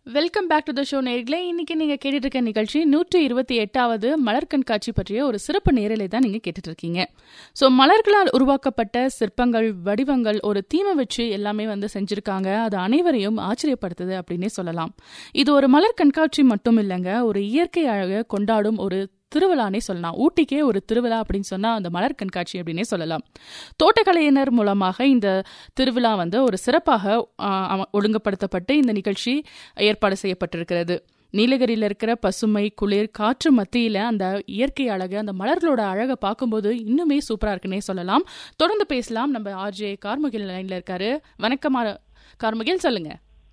welcome back to the show நேர்களே இன்னைக்கு நீங்க கேட்டுட்டு இருக்க நிகழ்ச்சி நூற்றி இருபத்தி எட்டாவது மலர் கண்காட்சி பற்றிய ஒரு சிறப்பு நேரலை தான் நீங்க கேட்டுட்டு இருக்கீங்க ஸோ மலர்களால் உருவாக்கப்பட்ட சிற்பங்கள் வடிவங்கள் ஒரு தீமை வச்சு எல்லாமே வந்து செஞ்சிருக்காங்க அது அனைவரையும் ஆச்சரியப்படுத்துது அப்படின்னே சொல்லலாம் இது ஒரு மலர் கண்காட்சி மட்டும் இல்லைங்க ஒரு இயற்கை அழகை கொண்டாடும் ஒரு திருவிழானே சொல்லலாம் ஊட்டிக்கே ஒரு திருவிழா அப்படின்னு சொன்னா அந்த மலர் கண்காட்சி அப்படின்னே சொல்லலாம் தோட்டக்கலையினர் மூலமாக இந்த திருவிழா வந்து ஒரு சிறப்பாக ஆ, அம- ஒழுங்குபடுத்தப்பட்டு இந்த நிகழ்ச்சி ஏற்பாடு செய்யப்பட்டிருக்கிறது நீலகிரியில் இருக்கிற பசுமை குளிர் காற்று மத்தியில அந்த இயற்கை அழகு அந்த மலர்களோட அழகை பார்க்கும்போது இன்னுமே சூப்பரா இருக்குன்னே சொல்லலாம் தொடர்ந்து பேசலாம் நம்ம ஆர்ஜே கார்முகில் லைன்ல இருக்காரு வணக்கம் ஆ- கார்முகில் சொல்லுங்க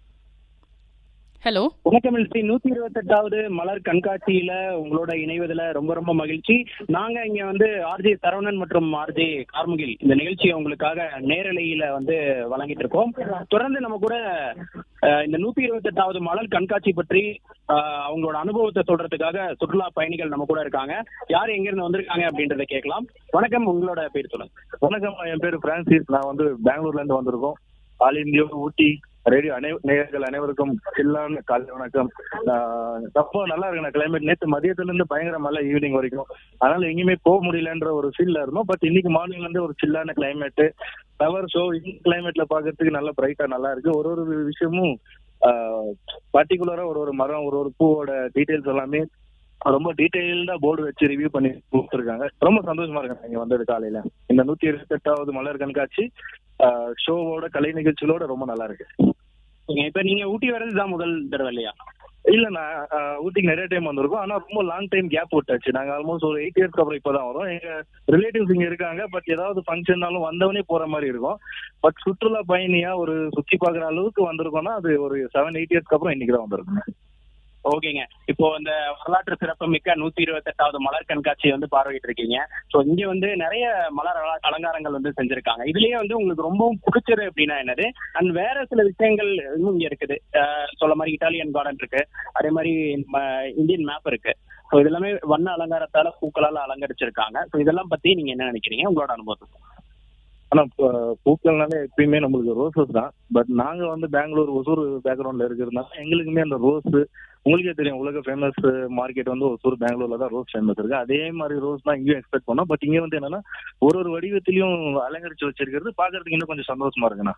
ஹலோ வணக்கம் ஸ்ரீ நூத்தி இருபத்தி எட்டாவது மலர் கண்காட்சியில உங்களோட இணைவதுல ரொம்ப ரொம்ப மகிழ்ச்சி நாங்க இங்க வந்து ஆர்ஜே சரவணன் மற்றும் ஆர்ஜே கார்முகில் இந்த நிகழ்ச்சியை உங்களுக்காக நேரலையில வந்து வழங்கிட்டு இருக்கோம் தொடர்ந்து நம்ம கூட அஹ், இந்த நூத்தி இருபத்தி எட்டாவது மலர் கண்காட்சி பற்றி அஹ், அவங்களோட அனுபவத்தை சொல்றதுக்காக சுற்றுலா பயணிகள் நம்ம கூட இருக்காங்க யார் எங்க இருந்து வந்திருக்காங்க அப்படின்றத கேட்கலாம் வணக்கம் உங்களோட பேர் சொல்லுங்க வணக்கம் என் பேரு பிரான்சிஸ் நான் வந்து பெங்களூர்ல இருந்து வந்திருக்கோம் ஆல் இந்தியா ஊட்டி ரேடியோ அனை நேயர்கள் அனைவருக்கும் சில்லான காலை வணக்கம் ஆஹ் ரொம்ப நல்லா இருக்குண்ணா கிளைமேட் நேற்று மதியத்துல இருந்து பயங்கர மழை ஈவினிங் வரைக்கும் அதனால எங்கேயுமே போக முடியலன்ற ஒரு ஃபீல்ல இருந்தோம் பட் இன்னைக்கு மார்னிங்ல இருந்து ஒரு சில்லான கிளைமேட் ஃப்ளவர் ஷோ இந்த கிளைமேட்ல பாக்குறதுக்கு நல்லா பிரைட்டா நல்லா இருக்கு ஒரு ஒரு விஷயமும் பர்டிகுலரா ஒரு ஒரு மரம் ஒரு ஒரு பூவோட டீடைல்ஸ் எல்லாமே ரொம்ப டீடைல்டா போர்டு வச்சு ரிவ்யூ பண்ணி கொடுத்துருக்காங்க ரொம்ப சந்தோஷமா இருக்கு இங்க வந்தது காலையில இந்த நூத்தி இருபத்தி எட்டாவது மலர் கண்காட்சி ஷோவோட கலை நிகழ்ச்சிகளோட ரொம்ப நல்லா இருக்கு சரிங்க, இப்ப நீங்க ஊட்டி வர்றது தான் முதல் தடவை இல்லையா இல்ல நான் ஆஹ், ஊட்டிக்கு நிறைய டைம் வந்திருக்கோம் ஆனா ரொம்ப லாங் டைம் கேப் விட்டாச்சு நாங்க ஆல்மோஸ்ட் ஒரு எயிட் இயர்ஸ்க்கு அப்புறம் இப்பதான் வரோம் எங்க ரிலேட்டிவ்ஸ் இங்க இருக்காங்க பட் ஏதாவது ஃபங்க்ஷன்னாலும் வந்தவனே போற மாதிரி இருக்கும் பட் சுற்றுலா பயணியா ஒரு சுத்தி பார்க்குற அளவுக்கு வந்திருக்கோம்னா அது ஒரு செவன் எயிட் இயர்ஸ்க்கு அப்புறம் இன்னைக்கு தான் வந்திருக்கோம் ஓகேங்க இப்போ இந்த வரலாற்று சிறப்புமிக்க நூத்தி இருபத்தி எட்டாவது மலர் கண்காட்சியை வந்து பார்வையிட்டு இருக்கீங்க ஸோ இங்க வந்து நிறைய மலர் அல- அலங்காரங்கள் வந்து செஞ்சிருக்காங்க இதுலயே வந்து உங்களுக்கு ரொம்பவும் பிடிச்சது அப்படின்னா என்னது அண்ட் வேற சில விஷயங்கள் இன்னும் இங்க இருக்குது அஹ் சொல்ல மாதிரி இட்டாலியன் கார்டன் இருக்கு அதே மாதிரி நம்ம இந்தியன் மேப் இருக்கு ஸோ இதெல்லாமே வண்ண அலங்காரத்தால பூக்களால அலங்கரிச்சிருக்காங்க ஸோ இதெல்லாம் பத்தி நீங்க என்ன நினைக்கிறீங்க உங்களோட அனுபவத்தை ஆனா ப- பூக்கள்னாலே எப்பயுமே நம்மளுக்கு ரோசஸ் தான் பட் நாங்க வந்து பெங்களூர் ஒசூர் பேக்ரவுண்ட்ல இருக்கிறதுனால எங்களுக்குமே அந்த ரோஸ் உங்களுக்கே தெரியும் உலக ஃபேமஸ் மார்க்கெட் வந்து ஒசூர் பெங்களூர்ல தான் ரோஸ் ஃபேமஸ் இருக்கு அதே மாதிரி ரோஸ் தான் இங்கேயும் எக்ஸ்பெக்ட் பண்ணோம் பட் இங்க வந்து என்னன்னா ஒரு ஒரு வடிவத்திலையும் அலங்கரிச்சு வச்சிருக்கிறது பாக்குறதுக்கு இன்னும் கொஞ்சம் சந்தோஷமா இருக்குண்ணா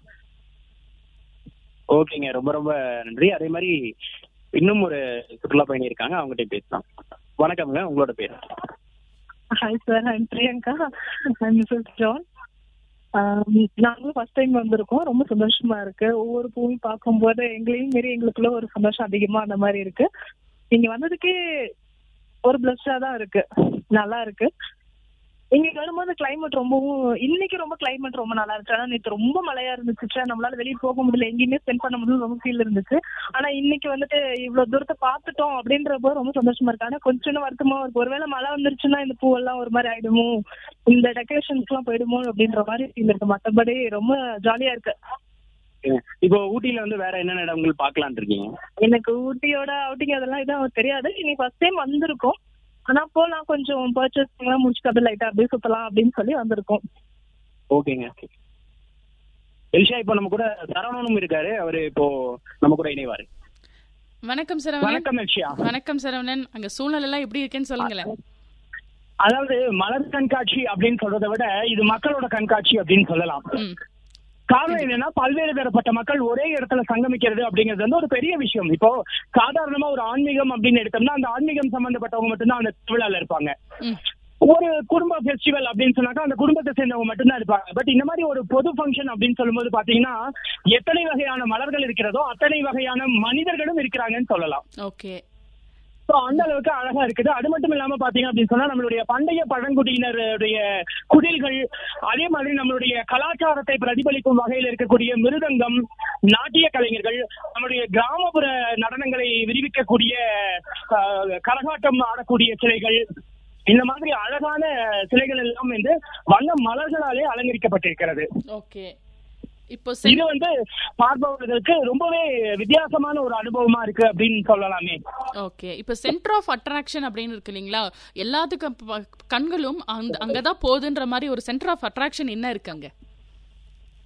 ஓகேங்க ரொம்ப ரொம்ப நன்றி அதே மாதிரி இன்னும் ஒரு சுற்றுலா பயணி இருக்காங்க அவங்ககிட்ட பேசலாம் வணக்கம்ங்க உங்களோட பேர் hi sir I'm Priyanka I'm Mrs John நாங்களும் ஃபர்ஸ்ட் டைம் வந்திருக்கோம் ரொம்ப சந்தோஷமா இருக்கு ஒவ்வொரு பூவும் பார்க்கும்போது எங்களையும் மீறி எங்களுக்குள்ள ஒரு சந்தோஷம் அதிகமா அந்த மாதிரி இருக்கு நீங்க வந்ததுக்கே ஒரு பிளஸ்டா தான் இருக்கு நல்லா இருக்கு இங்க வரும்போது கிளைமேட் ரொம்பவும் இன்னைக்கு ரொம்ப கிளைமேட் ரொம்ப நல்லா இருந்துச்சு ஆனா நேற்று ரொம்ப மழையா இருந்துச்சு நம்மளால வெளியே போக முடியல எங்கேயுமே ஸ்பெண்ட் பண்ண முடியல ரொம்ப ஃபீல் இருந்துச்சு ஆனா இன்னைக்கு வந்துட்டு இவ்வளவு தூரத்தை பார்த்துட்டோம் அப்படின்றப்போ ரொம்ப சந்தோஷமா இருக்கு ஆனா கொஞ்சம் வருத்தமா இருக்கு ஒருவேளை மழை வந்துருச்சுன்னா இந்த பூவெல்லாம் ஒரு மாதிரி ஆயிடுமோ இந்த டெக்கரேஷன்ஸ் எல்லாம் போயிடுமோ அப்படின்ற மாதிரி ஃபீல் இருக்கு மத்தபடி ரொம்ப ஜாலியா இருக்கு இப்போ ஊட்டியில வந்து வேற என்னென்ன இடங்கள் பார்க்கலாம்னு இருக்கீங்க எனக்கு ஊட்டியோட அவுட்டிங் அதெல்லாம் எதுவும் தெரியாது இனி ஃபர்ஸ்ட் டைம் வந்திருக்கோம் ஆனா போலாம் கொஞ்சம் பர்ச்சேஸ் எல்லாம் முடிச்சுட்டு அப்படியே லைட்டா அப்படியே சுத்தலாம் அப்படின்னு சொல்லி வந்திருக்கோம் ஓகேங்க எல்ஷா இப்போ நம்ம கூட சரவணனும் இருக்காரு அவரு இப்போ நம்ம கூட இணைவாரு வணக்கம் சரவணன் வணக்கம் எல்ஷியா வணக்கம் சரவணன் அங்க சூழ்நிலை எல்லாம் எப்படி இருக்குன்னு சொல்லுங்களேன் அதாவது மலர் கண்காட்சி அப்படின்னு சொல்றதை விட இது மக்களோட கண்காட்சி அப்படின்னு சொல்லலாம் ம் காரணம் என்னன்னா பல்வேறு தரப்பட்ட மக்கள் ஒரே இடத்துல சங்கமிக்கிறது அப்படிங்கிறது வந்து ஒரு பெரிய விஷயம் இப்போ சாதாரணமா ஒரு ஆன்மீகம் அப்படின்னு எடுத்தோம்னா அந்த ஆன்மீகம் சம்பந்தப்பட்டவங்க மட்டும்தான் அந்த திருவிழால இருப்பாங்க ம் ஒரு குடும்ப ஃபெஸ்டிவல் அப்படின்னு சொன்னாக்கா அந்த குடும்பத்தை சேர்ந்தவங்க மட்டும்தான் இருப்பாங்க பட் இந்த மாதிரி ஒரு பொது ஃபங்க்ஷன் அப்படின்னு சொல்லும்போது பாத்தீங்கன்னா எத்தனை வகையான மலர்கள் இருக்கிறதோ அத்தனை வகையான மனிதர்களும் இருக்கிறாங்கன்னு சொல்லலாம் ஓகே ஸோ அந்த அளவுக்கு அழகா இருக்குது அது மட்டும் இல்லாம பாத்தீங்க அப்படின்னு சொன்னா நம்மளுடைய பண்டைய பழங்குடியினருடைய குடில்கள் அதே மாதிரி நம்மளுடைய கலாச்சாரத்தை பிரதிபலிக்கும் வகையில் இருக்கக்கூடிய மிருதங்கம் நாட்டிய கலைஞர்கள் நம்மளுடைய கிராமப்புற நடனங்களை விரிவிக்கக்கூடிய ஆஹ், கரகாட்டம் ஆடக்கூடிய சிலைகள் இந்த மாதிரி அழகான சிலைகள் எல்லாம் வந்து வண்ண மலர்களாலே அலங்கரிக்கப்பட்டிருக்கிறது ஓகே இப்போ சென்- இது வந்து பார்ப்பவர்களுக்கு ரொம்பவே வித்தியாசமான ஒரு அனுபவமா இருக்கு அப்படின்னு சொல்லலாமே ஓகே இப்போ சென்டர் ஆஃப் அட்ராக்ஷன் அப்படின்னு இருக்கு இல்லைங்களா எல்லாத்துக்கும் ப- கண்களும் அந்த அங்கதான் போகுதுன்ற மாதிரி ஒரு சென்டர் ஆஃப் அட்ராக்ஷன் என்ன இருக்கு அங்க